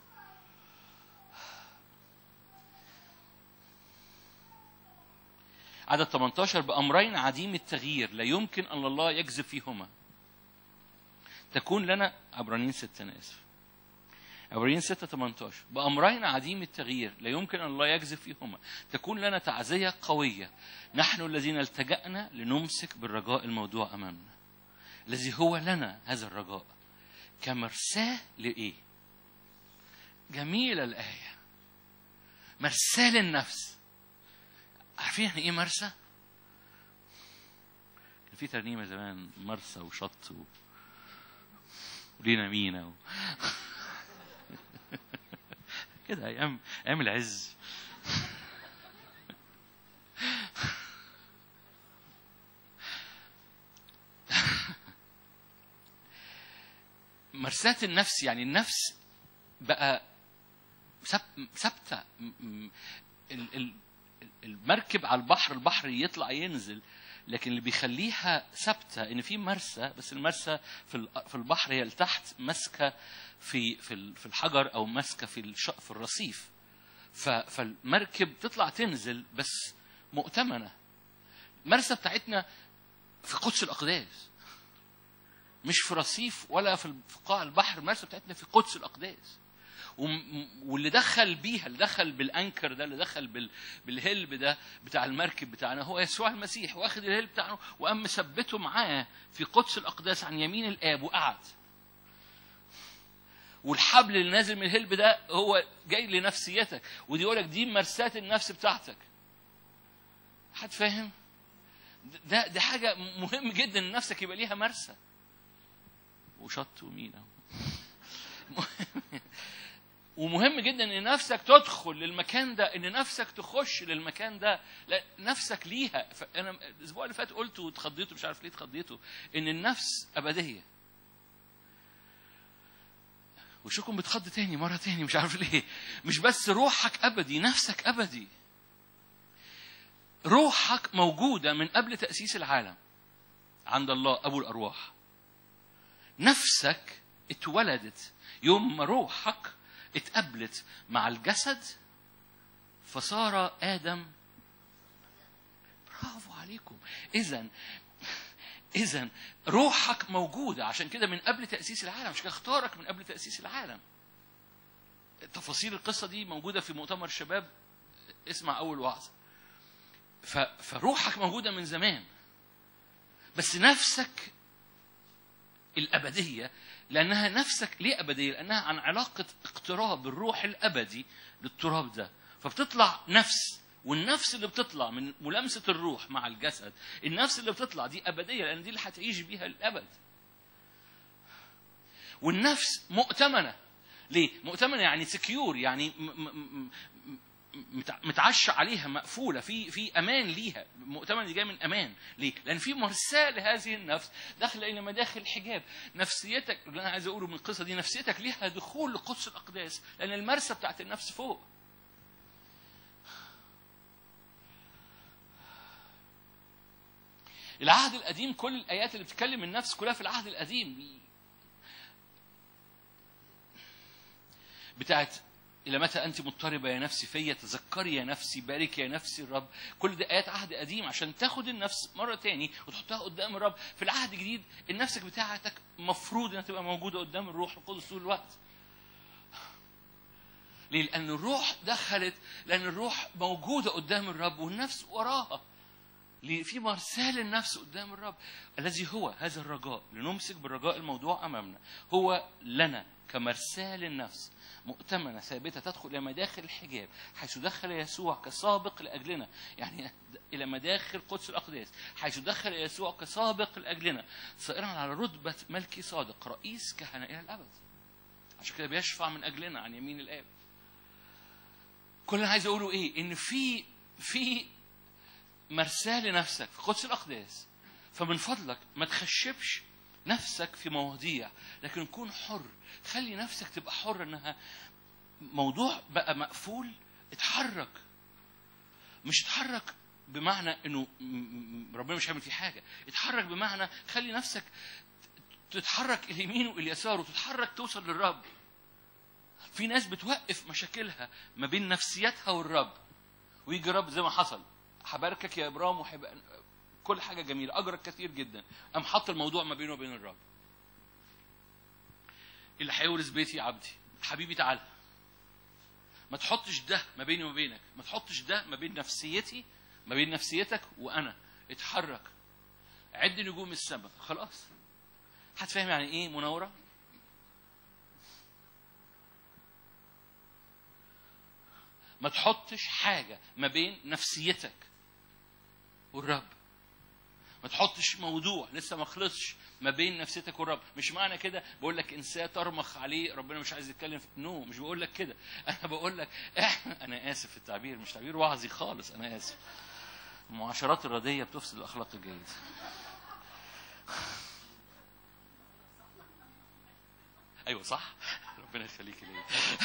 عدد 18 بأمرين عديم التغيير لا يمكن أن الله يكذب فيهما تكون لنا عبرانيين ستة أنا آسف عبرانيين 6 18 بأمرين عديم التغيير لا يمكن أن الله يكذب فيهما تكون لنا تعزية قوية نحن الذين التجأنا لنمسك بالرجاء الموضوع أمامنا الذي هو لنا هذا الرجاء كمرساة لإيه جميلة الآية مرساة للنفس عارفين يعني إيه مرسى؟ كان في ترنيمة زمان مرسى وشط و... ولينا مينا و... كده ايام ايام العز مرساة النفس يعني النفس بقى ثاب- ثابته م- م- ال- ال- المركب على البحر البحر يطلع ينزل لكن اللي بيخليها ثابته ان في مرسى بس المرسى في ال- في البحر هي لتحت ماسكه في في ال- في الحجر او ماسكه في الش- في الرصيف ف- فالمركب تطلع تنزل بس مؤتمنه المرسى بتاعتنا في قدس الاقداس مش في رصيف ولا في في قاع البحر المرسى بتاعتنا في قدس الاقداس وم- واللي دخل بيها اللي دخل بالانكر ده اللي دخل بال بالهلب ده بتاع المركب بتاعنا هو يسوع المسيح واخد الهلب بتاعنا وقام مثبته معاه في قدس الاقداس عن يمين الاب وقعد والحبل اللي نازل من الهلب ده هو جاي لنفسيتك ودي يقول لك دي مرساة النفس بتاعتك حد فاهم ده ده حاجه مهم جدا ان نفسك يبقى ليها مرسى وشط ومينا ومهم جدا ان نفسك تدخل للمكان ده ان نفسك تخش للمكان ده لا نفسك ليها انا الاسبوع اللي فات قلت واتخضيته مش عارف ليه اتخضيته ان النفس ابديه وشكم بتخض تاني مرة تاني مش عارف ليه مش بس روحك أبدي نفسك أبدي روحك موجودة من قبل تأسيس العالم عند الله أبو الأرواح نفسك اتولدت يوم ما روحك اتقابلت مع الجسد فصار آدم برافو عليكم إذا إذا روحك موجودة عشان كده من قبل تأسيس العالم عشان كده اختارك من قبل تأسيس العالم تفاصيل القصة دي موجودة في مؤتمر الشباب اسمع أول وعظة ف... فروحك موجودة من زمان بس نفسك الأبدية لأنها نفسك ليه أبدية؟ لأنها عن علاقة اقتراب الروح الأبدي للتراب ده فبتطلع نفس والنفس اللي بتطلع من ملامسة الروح مع الجسد النفس اللي بتطلع دي أبدية لأن دي اللي هتعيش بيها الأبد والنفس مؤتمنة ليه؟ مؤتمنة يعني سكيور يعني م- م- م- متعشى عليها مقفولة في في أمان ليها مؤتمن اللي جاي من أمان ليه؟ لأن في مرساة لهذه النفس داخلة إلى مداخل الحجاب نفسيتك اللي أنا عايز أقوله من القصة دي نفسيتك ليها دخول لقدس الأقداس لأن المرسى بتاعت النفس فوق العهد القديم كل الآيات اللي بتتكلم النفس كلها في العهد القديم بتاعت إلى متى أنت مضطربة يا نفسي فيا تذكري يا نفسي بارك يا نفسي الرب كل ده آيات عهد قديم عشان تاخد النفس مرة تاني وتحطها قدام الرب في العهد الجديد النفسك بتاعتك مفروض إنها تبقى موجودة قدام الروح القدس طول الوقت ليه؟ لأن الروح دخلت لأن الروح موجودة قدام الرب والنفس وراها ليه؟ في مرسال النفس قدام الرب الذي هو هذا الرجاء لنمسك بالرجاء الموضوع أمامنا هو لنا كمرسال النفس مؤتمنة ثابتة تدخل إلى مداخل الحجاب حيث دخل يسوع كسابق لأجلنا يعني إلى مداخل قدس الأقداس حيث دخل يسوع كسابق لأجلنا صائرا على رتبة ملكي صادق رئيس كهنة إلى الأبد عشان كده بيشفع من أجلنا عن يمين الآب كل اللي عايز أقوله إيه إن في في مرساه لنفسك في قدس الأقداس فمن فضلك ما تخشبش نفسك في مواضيع لكن كون حر خلي نفسك تبقى حر انها موضوع بقى مقفول اتحرك مش اتحرك بمعنى انه ربنا مش هيعمل فيه حاجه اتحرك بمعنى خلي نفسك تتحرك اليمين واليسار وتتحرك توصل للرب في ناس بتوقف مشاكلها ما بين نفسيتها والرب ويجي الرب زي ما حصل هباركك يا ابرام وهيبقى كل حاجه جميله اجرك كثير جدا قام حط الموضوع ما بينه وبين الرب اللي هيورث بيتي عبدي حبيبي تعالى ما تحطش ده ما بيني وما بينك ما تحطش ده ما بين نفسيتي ما بين نفسيتك وانا اتحرك عد نجوم السماء خلاص هتفهم يعني ايه مناوره ما تحطش حاجه ما بين نفسيتك والرب ما تحطش موضوع لسه ما خلصش ما بين نفسيتك والرب مش معنى كده بقول لك انسان ترمخ عليه ربنا مش عايز يتكلم في نو مش بقول لك كده انا بقول لك احنا انا اسف في التعبير مش تعبير وعظي خالص انا اسف المعاشرات الرديه بتفسد الاخلاق الجيده ايوه صح ربنا يخليك ليا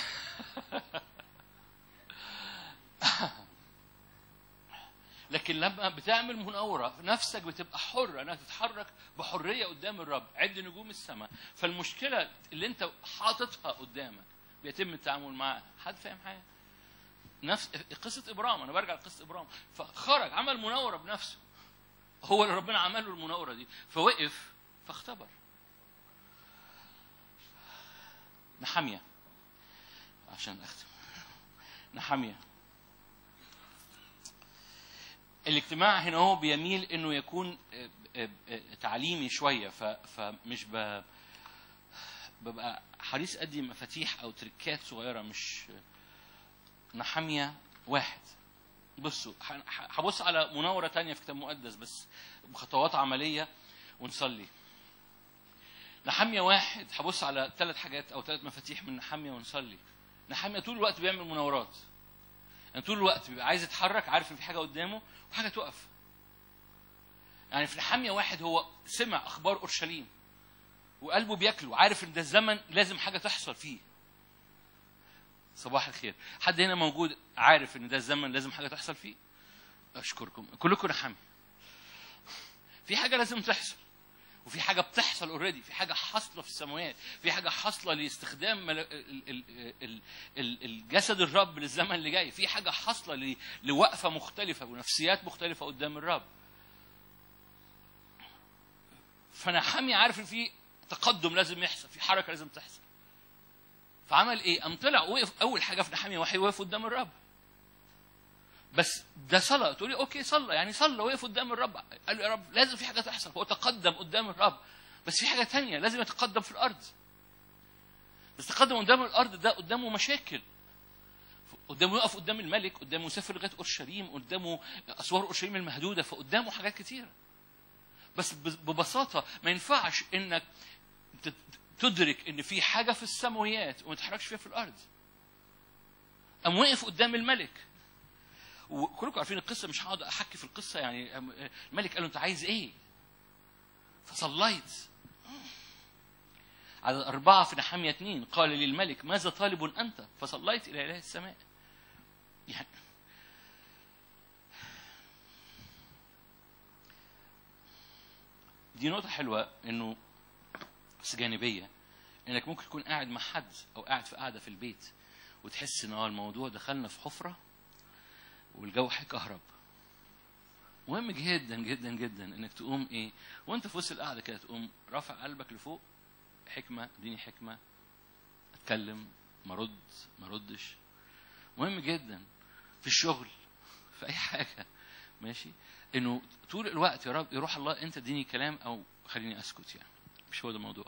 لكن لما بتعمل مناورة نفسك بتبقى حرة انها تتحرك بحرية قدام الرب عد نجوم السماء فالمشكلة اللي انت حاططها قدامك بيتم التعامل معها حد فاهم حاجة نفس قصة إبرام أنا برجع لقصة إبرام فخرج عمل مناورة بنفسه هو اللي ربنا عمل له المناورة دي فوقف فاختبر نحمية عشان أختم نحمية الاجتماع هنا هو بيميل انه يكون آه، آه، آه، تعليمي شويه ف- فمش ب... ببقى حريص ادي مفاتيح او تريكات صغيره مش نحمية واحد بصوا ح- ح- هبص على مناورة تانية في كتاب مقدس بس بخطوات عملية ونصلي نحمية واحد هبص على ثلاث حاجات أو ثلاث مفاتيح من نحمية ونصلي نحمية طول الوقت بيعمل مناورات يعني طول الوقت بيبقى عايز يتحرك عارف ان في حاجه قدامه وحاجه تقف يعني في نحمية واحد هو سمع اخبار اورشليم وقلبه بياكله وعارف ان ده الزمن لازم حاجه تحصل فيه صباح الخير حد هنا موجود عارف ان ده الزمن لازم حاجه تحصل فيه اشكركم كلكم نحمي في حاجه لازم تحصل وفي حاجه بتحصل اوريدي في حاجه حاصله في السماوات في حاجه حاصله لاستخدام مل- ال- ال- ال- ال- الجسد الرب للزمن اللي جاي في حاجه حاصله ل- لوقفه مختلفه ونفسيات مختلفه قدام الرب فانا حامي عارف ان في تقدم لازم يحصل في حركه لازم تحصل فعمل ايه؟ قام طلع وقف اول حاجه في نحاميه واحد وقف قدام الرب بس ده صلاة تقولي اوكي صلى يعني صلى وقف قدام الرب قال له يا رب لازم في حاجة تحصل هو تقدم قدام الرب بس في حاجة تانية لازم يتقدم في الأرض بس تقدم قدام الأرض ده قدامه مشاكل قدامه يقف قدام الملك قدامه يسافر لغاية أورشليم قدامه أسوار أورشليم المهدودة فقدامه حاجات كتيرة بس ببساطة ما ينفعش إنك تت- تدرك إن في حاجة في السماويات وما تتحركش فيها في الأرض قام وقف قدام الملك وكلكم عارفين القصه مش هقعد احكي في القصه يعني الملك قال له انت عايز ايه؟ فصليت على أربعة في نحامية اثنين قال للملك ماذا طالب أنت؟ فصليت إلى إله السماء. يعني دي نقطة حلوة إنه بس جانبية إنك ممكن تكون قاعد مع حد أو قاعد في قاعدة في البيت وتحس إن هو الموضوع دخلنا في حفرة والجو هيكهرب مهم جدا جدا جدا انك تقوم ايه وانت في وسط القعده كده تقوم رافع قلبك لفوق حكمه اديني حكمه اتكلم ما ارد ما اردش مهم جدا في الشغل في اي حاجه ماشي انه طول الوقت يا رب يروح الله انت اديني كلام او خليني اسكت يعني مش هو ده الموضوع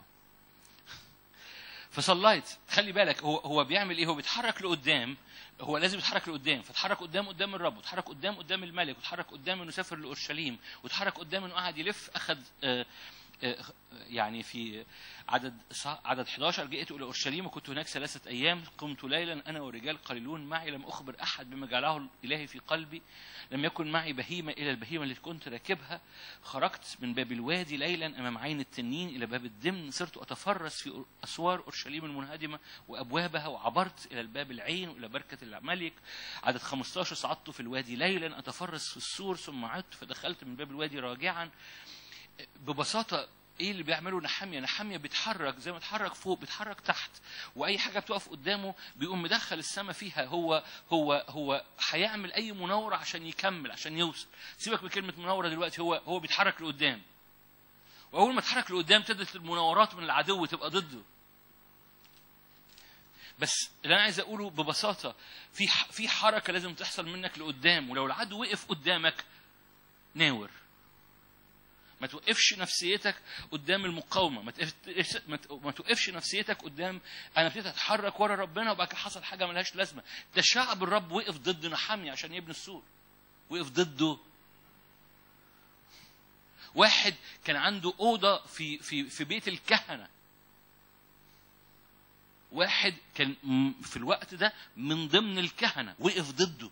فصليت خلي بالك هو هو بيعمل ايه هو بيتحرك لقدام هو لازم يتحرك لقدام فاتحرك قدام قدام الرب واتحرك قدام قدام الملك واتحرك قدام انه سافر لاورشليم واتحرك قدام انه قعد يلف اخذ آه، آه، يعني في عدد ص- عدد 11 جئت الى اورشليم وكنت هناك ثلاثه ايام قمت ليلا انا ورجال قليلون معي لم اخبر احد بما جعله الهي في قلبي لم يكن معي بهيمه الى البهيمه التي كنت راكبها خرجت من باب الوادي ليلا امام عين التنين الى باب الدمن صرت اتفرس في اسوار اورشليم المنهدمه وابوابها وعبرت الى الباب العين والى بركه الملك عدد 15 صعدت في الوادي ليلا اتفرس في السور ثم عدت فدخلت من باب الوادي راجعا ببساطه ايه اللي بيعمله نحاميه نحاميه بيتحرك زي ما اتحرك فوق بيتحرك تحت واي حاجه بتقف قدامه بيقوم مدخل السماء فيها هو هو هو هيعمل اي مناوره عشان يكمل عشان يوصل سيبك من كلمه مناوره دلوقتي هو هو بيتحرك لقدام واول ما اتحرك لقدام تبدا المناورات من العدو تبقى ضده بس اللي انا عايز اقوله ببساطه في ح- في حركه لازم تحصل منك لقدام ولو العدو وقف قدامك ناور ما توقفش نفسيتك قدام المقاومه ما توقفش ما تو- ما توقفش نفسيتك قدام انا ابتديت اتحرك ورا ربنا وبعد كده حصل حاجه ملهاش لازمه ده شعب الرب وقف ضد نحامي عشان يبني السور وقف ضده واحد كان عنده اوضه في في في بيت الكهنه واحد كان م- في الوقت ده من ضمن الكهنه وقف ضده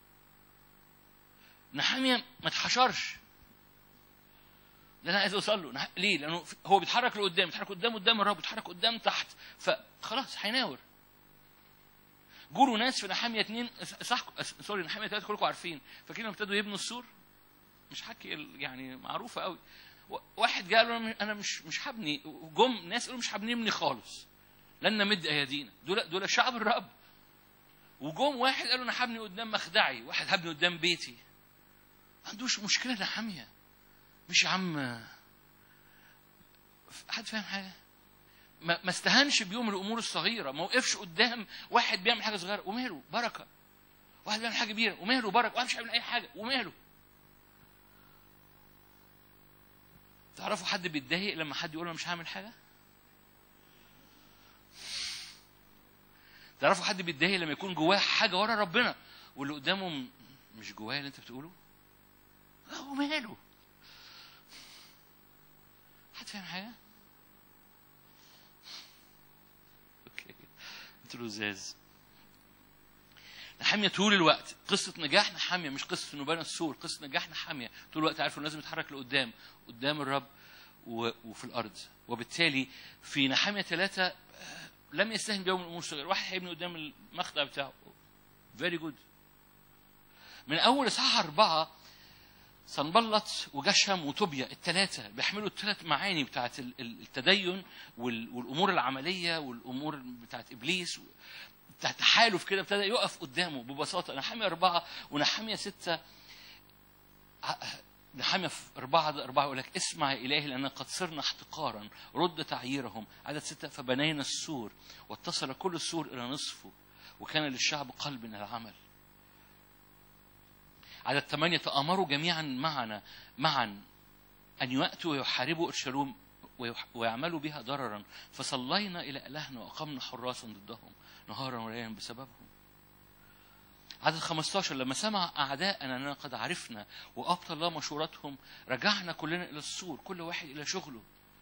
نحاميه ما اتحشرش ده انا عايز اوصل له نح- ليه؟ لانه في- هو بيتحرك لقدام بيتحرك قدام قدام الرب بيتحرك قدام تحت فخلاص هيناور جوروا ناس في نحاميه اتنين صح سوري نحاميه ثلاثه كلكم عارفين فاكرين لما ابتدوا يبنوا السور مش حكي ال- يعني معروفه قوي و- واحد جه قال له انا مش مش هبني جم ناس قالوا مش هبني خالص لن نمد ايادينا دول دول شعب الرب وجم واحد قالوا انا هبني قدام مخدعي واحد هبني قدام بيتي ما عندوش مشكله نحاميه مش يا عم حد فاهم حاجه ما ما استهانش بيوم الامور الصغيره ما وقفش قدام واحد بيعمل حاجه صغيره وماله بركه واحد بيعمل حاجه كبيره وماله بركه واحد مش هيعمل اي حاجه وماله تعرفوا حد بيتضايق لما حد يقول له مش هعمل حاجه تعرفوا حد بيتضايق لما يكون جواه حاجه ورا ربنا واللي قدامه م- مش جواه اللي انت بتقوله لا هو ماله حد فاهم حاجه اوكي انتوا لزاز نحامية طول الوقت قصة نجاح نحامية مش قصة انه بنى السور قصة نجاح نحامية طول الوقت عارف انه لازم يتحرك لقدام قدام الرب و- وفي الأرض وبالتالي في نحامية ثلاثة آه، لم يستهن بيوم الأمور الصغيرة واحد هيبني قدام المخدع بتاعه فيري جود من أول إصحاح أربعة صنبلط وجشم وطوبيا الثلاثة بيحملوا الثلاث معاني بتاعت ال- ال- التدين وال- والأمور العملية والأمور بتاعت إبليس بتاع تحالف كده ابتدى يقف قدامه ببساطة نحامية أربعة ونحامية ستة ع- نحامية في أربعة أربعة يقول لك اسمع يا إلهي لأن قد صرنا احتقارا رد تعييرهم عدد ستة فبنينا السور واتصل كل السور إلى نصفه وكان للشعب قلب من العمل عدد ثمانية تآمروا جميعا معنا معا أن يأتوا ويحاربوا أورشليم ويح- ويعملوا بها ضررا فصلينا إلى إلهنا وأقمنا حراسا ضدهم نهارا وليلا بسببهم عدد 15 لما سمع أعداءنا أننا قد عرفنا وأبطل الله مشورتهم رجعنا كلنا إلى السور كل واحد إلى شغله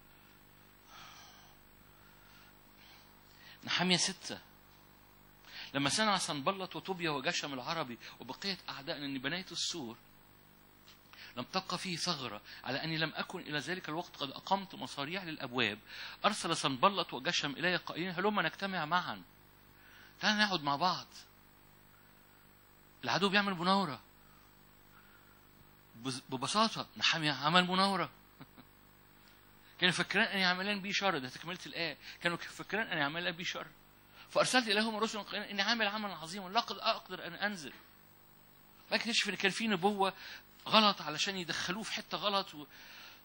نحامية ستة لما سمع سنبلط وطوبيا وجشم العربي وبقية أعدائنا أني بنيت السور لم تبقى فيه ثغرة على أني لم أكن إلى ذلك الوقت قد أقمت مصاريع للأبواب أرسل سنبلط وجشم إلي قائلين هلما نجتمع معا تعال نقعد مع بعض العدو بيعمل مناورة بز- ببساطة نحامية عمل مناورة كانوا فاكرين أن يعملان بي شر ده تكملة الآية كانوا فاكرين أن يعملان بي شر فأرسلت إليهم رسلا قائلين إني عامل عملا عظيما لا قد أقدر أن أنزل ما اكتشف إن كان في نبوة غلط علشان يدخلوه في حتة غلط و...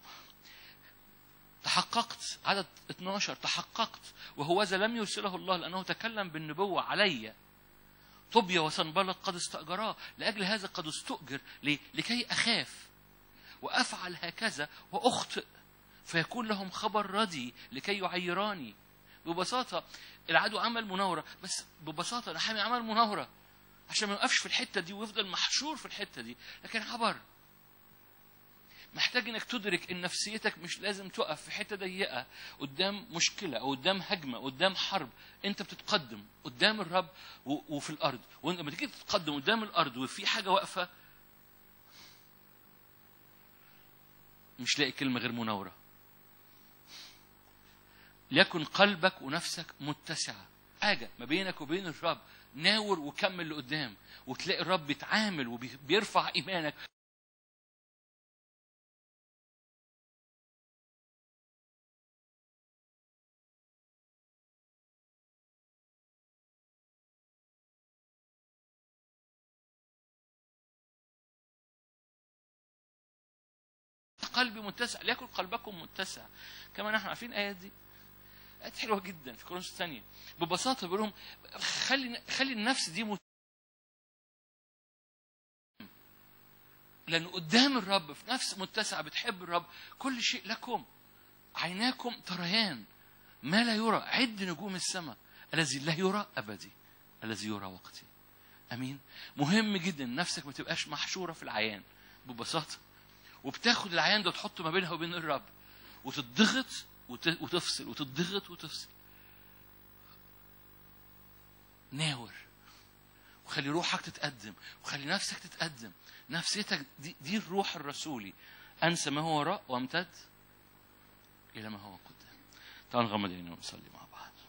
تحققت عدد 12 تحققت وهوذا لم يرسله الله لأنه تكلم بالنبوة علي طوبيا وسنبلط قد استأجراه لأجل هذا قد استؤجر ليه؟ لكي أخاف وأفعل هكذا وأخطئ فيكون لهم خبر ردي لكي يعيراني ببساطة العدو عمل مناورة بس ببساطة نحامي عمل مناورة عشان ما يوقفش في الحتة دي ويفضل محشور في الحتة دي لكن عبر محتاج انك تدرك ان نفسيتك مش لازم تقف في حته ضيقه قدام مشكله او قدام هجمه قدام حرب انت بتتقدم قدام الرب و- وفي الارض وانت لما تيجي تتقدم قدام الارض وفي حاجه واقفه مش لاقي كلمه غير مناوره ليكن قلبك ونفسك متسعه حاجه ما بينك وبين الرب ناور وكمل لقدام وتلاقي الرب بيتعامل وبيرفع ايمانك قلبي متسع ليكن قلبكم متسع كما نحن عارفين الايات دي ايات حلوه جدا في كورنثوس الثانيه ببساطه بيقول لهم خلي خلي النفس دي مت... لأن قدام الرب في نفس متسعة بتحب الرب كل شيء لكم عيناكم تريان ما لا يرى عد نجوم السماء الذي لا يرى أبدي الذي يرى وقتي أمين مهم جدا نفسك ما تبقاش محشورة في العيان ببساطة وبتاخد العيان ده وتحطه ما بينها وبين الرب وتضغط وت- وتفصل وتضغط وتفصل ناور وخلي روحك تتقدم وخلي نفسك تتقدم نفسيتك دي, دي الروح الرسولي انسى ما هو وراء وامتد الى ما هو قدام تعالوا نغمض عينينا ونصلي مع بعض